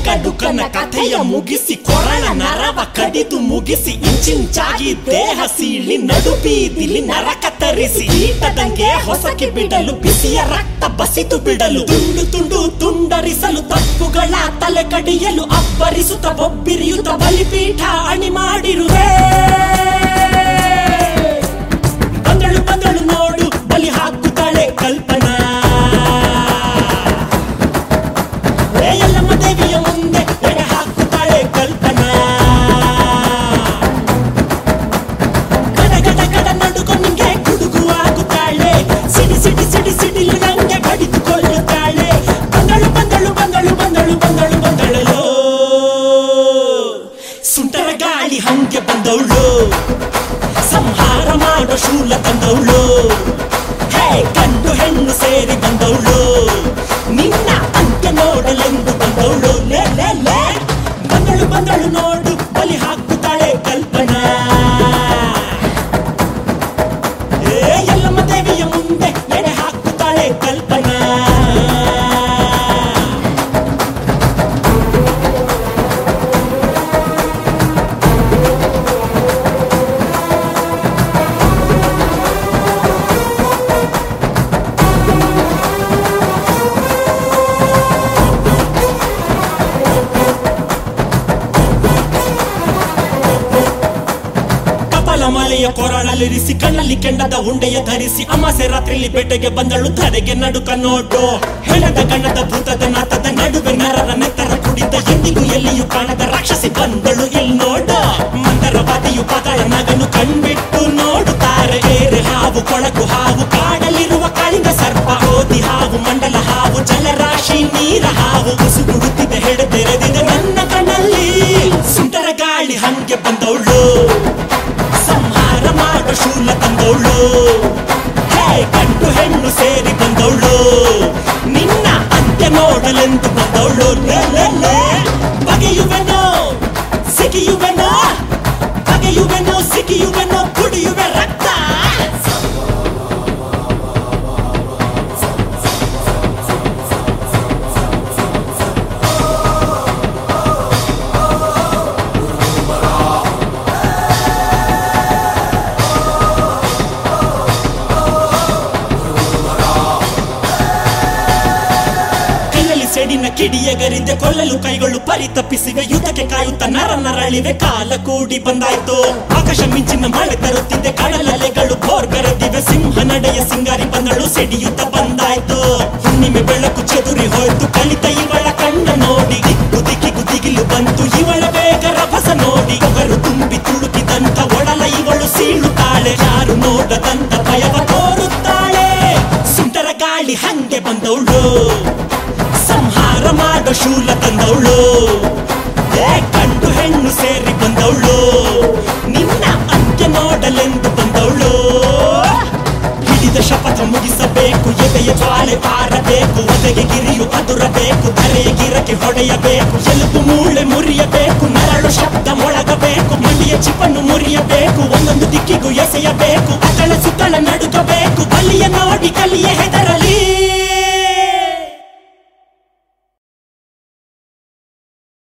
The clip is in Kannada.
ಕಡುಕನ ಕಥೆಯ ಮುಗಿಸಿ ಕೊರಳ ನರವ ಕಡಿದು ಮುಗಿಸಿ ಇಂಚಿಂಚಾಗಿ ದೇಹ ಸೀಳಿ ನಡು ಬೀದಿಲಿ ನರ ಕತ್ತರಿಸಿ ಕೀಟದಂಗೆ ಹೊಸಕಿ ಬಿಡಲು ಬಿಸಿಯ ರಕ್ತ ಬಸಿದು ಬಿಡಲು ತುಂಡು ತುಂಡು ತುಂಡರಿಸಲು ತಪ್ಪುಗಳ ತಲೆ ಕಡಿಯಲು ಅಬ್ಬರಿಸುತ್ತ ಬೊಬ್ಬಿರಿಯುತ್ತ ಬಲಿಪೀಠ ಅಣಿ ಮಾಡಿರುವೆ ಬಂದಳು ಬಂದಳು ನೋಡು ಬಲಿ ಹಾಕುತ್ತಾಳೆ ಕಲ್ಪನಾ ಏ ಎಲ್ಲಮ್ಮ ದೇವಿಯ ಮುಂದೆ ಎಡೆ ಹಾಕುತ್ತಾಳೆ ಕಲ್ಪನಾ ಗಡ ಗಡ ಗಡ ನಡುಕೊನಿಗೆ ಗುಡುಗು ಆಗುತ್ತಾಳೆ ಸಿಡಿ ಸಿಡಿ ಸಿಡಿ ಸಿಡಿಲು ನಂಗೆ ಬಡಿದುಕೊಳ್ಳುತ್ತಾಳೆ ಬಂದಳು ಬಂದಳು ಬಂದಳು ಬಂದಳು ಬಂದಳು ಬಂದಳಲು ಸುಂಟರ ಗಾಳಿ ಹಂಗೆ ಬಂದವಳು ಸಂಹಾರ ಮಾಡೋ ಶೂಲ ತಂದವಳು ಹೇ ಗಂಡು ಹೆಣ್ಣು ಸೇರಿ ಬಂದವಳು ನಿನ್ನ ಅಂತ್ಯ ನೋಡಲೆಂದು ಬಂದವಳು ಲೇ ಲೇ ಲೇ ಬಂದಳು ಬಂದಳು ನೋಡು ಬಲಿ ಹಾಕುತ್ತಾಳೆ ಕಲ್ಪನಾ ಏ ಎಲ್ಲಮ್ಮ ದೇವಿಯ ಮುಂದೆ ಎಡೆ ಹಾಕುತ್ತಾಳೆ ಕಲ್ಪನಾ ಕಪಾಲ ಮಾಲೆಯ ಕೊರಳಲ್ಲಿರಿಸಿ ಕಣ್ಣಲ್ಲಿ ಕೆಂಡದ ಉಂಡೆಯ ಧರಿಸಿ ಅಮಾಸೆ ರಾತ್ರಿಲಿ ಬೇಟೆಗೆ ಬಂದಳು ಧರೆಗೆ ನಡುಕ ನೋಡು ಹೆಣದ ಗಣದ ಭೂತದ ನಾತದ ನಡುವೆ ನರರ ನೆತ್ತರ ಕುಡಿದ ಎಂದಿಗೂ ಎಲ್ಲಿಯೂ ಕಾಣದ ರಾಕ್ಷಸಿ ಬಂದಳು ಇಲ್ಲಿ ನೋಡು ಮಂದರವಾದಿಯು ಪಾತಾಳ ನಗನು ಕಣ್ಬಿಟ್ಟು ನೋಡುತ್ತಾರೆ ಏರೆ ಹಾವು ಕೊಳಕು ಹಾವು ಕಾಡಲಿರುವ ಕಾಳಿಂಗ ಸರ್ಪ ಓದಿ ಹಾವು ಮಂಡಲ ಹಾವು ಜಲರಾಶಿ ನೀರ ಹಾವು ಉಸುಗುಡುತ್ತಿದೆ ಹೆಡೆದೆರೆದಿದೆ ನನ್ನ ಕಣ್ಣಲ್ಲಿ ಸುಂಟರ ಗಾಳಿ ಹಂಗೆ ಬಂದವಳು ಸಂಹಾರ ಮಾಡೋ ಶೂಲ ತಂದವಳು ಹೇ ಗಂಡು ಹೆಣ್ಣು ಸೇರಿ ಬಂದವಳು ನಿನ್ನ ಅಂತ್ಯ ನೋಡಲೆಂದು ಬಂದವಳು ಲೇ ಲೇ ಲೇ ಬಗೆಯುವೆನೋ ಸಿಗಿಯುವೆನೋ ಬಗೆಯುವೆನೋ ಸಿಗಿಯುವೆನೋ ಕುಡಿಯುವೆ ರಕ್ತ ಕೈಯಲ್ಲಿ ಸೆಡಿನ ಕಿಡಿಯಗರಿದೆ ಕೊಲ್ಲಲು ಕೈಗಳು ಪರಿತಪ್ಪಿಸಿವೆ ಯುದ್ಧಕ್ಕೆ ಕಾಯುತ್ತ ನರ ನರಳಿವೆ ಕಾಲ ಕೂಡಿ ಬಂದಾಯ್ತು ಆಕಾಶ ಮಿಂಚಿನ ಮಳೆ ತರುತ್ತಿದೆ ಕಡಲಲೆಗಳು ಬೋರ್ಗರೆದಿವೆ ಸಿಂಹ ನಡೆಯ ಸಿಂಗಾರಿ ಬಂದಳು ಸಿಡಿಯುತ್ತ ಬಂದಾಯ್ತು ಹುಣ್ಣಿಮೆ ಬೆಳಕು ಚದುರಿ ಹೋಯ್ತು ಕಲಿತ ಇವಳ ಕಣ್ಣ ನೋಡಿ ದಿಕ್ಕು ದಿಕ್ಕಿಗೂ ದಿಗಿಲು ಬಂತು ಇವಳ ಬೇಗ ರಭಸ ನೋಡಿ ಒಗರು ತುಂಬಿ ತುಳುಕಿದಂತ ಒಡಲ ಇವಳು ಸೀಳುತ್ತಾಳೆ ಯಾರು ನೋಡದಂತ ಭಯವ ತೋರುತ್ತಾಳೆ ಸುಂಟರ ಗಾಳಿ ಹಂಗೆ ಬಂದವಳು ಸಂಹಾರ ಮಾಡೋ ಶೂಲ ತಂದವಳು ಏ ಗಂಡು ಹೆಣ್ಣು ಸೇರಿ ಬಂದವಳು ನಿನ್ನ ಅಂತ್ಯ ನೋಡಲೆಂದು ಬಂದವಳು ಹಿಡಿದ ಶಪಥ ಮುಗಿಸಬೇಕು ಎದೆಯ ಜ್ವಾಲೆ ಪಾರಬೇಕು ಒದೆಗೆ ಗಿರಿಯು ಅದುರಬೇಕು ಧರೆಯ ಗಿರಕ್ಕೆ ಹೊಡೆಯಬೇಕು ಎಲುಬು ಮೂಳೆ ಮುರಿಯಬೇಕು ನರಳು ಶಬ್ದ ಮೊಳಗಬೇಕು ಮಂಡಿಯ ಚಿಪ್ಪನ್ನು ಮುರಿಯಬೇಕು ಒಂದೊಂದು ದಿಕ್ಕಿಗೂ ಎಸೆಯಬೇಕು ಅಕಳ ಸುತ್ತಳ ನಡುಕಬೇಕು ಬಲಿಯ ನೋಡಿ ಕಲಿಯ ಹೆದರಲಿ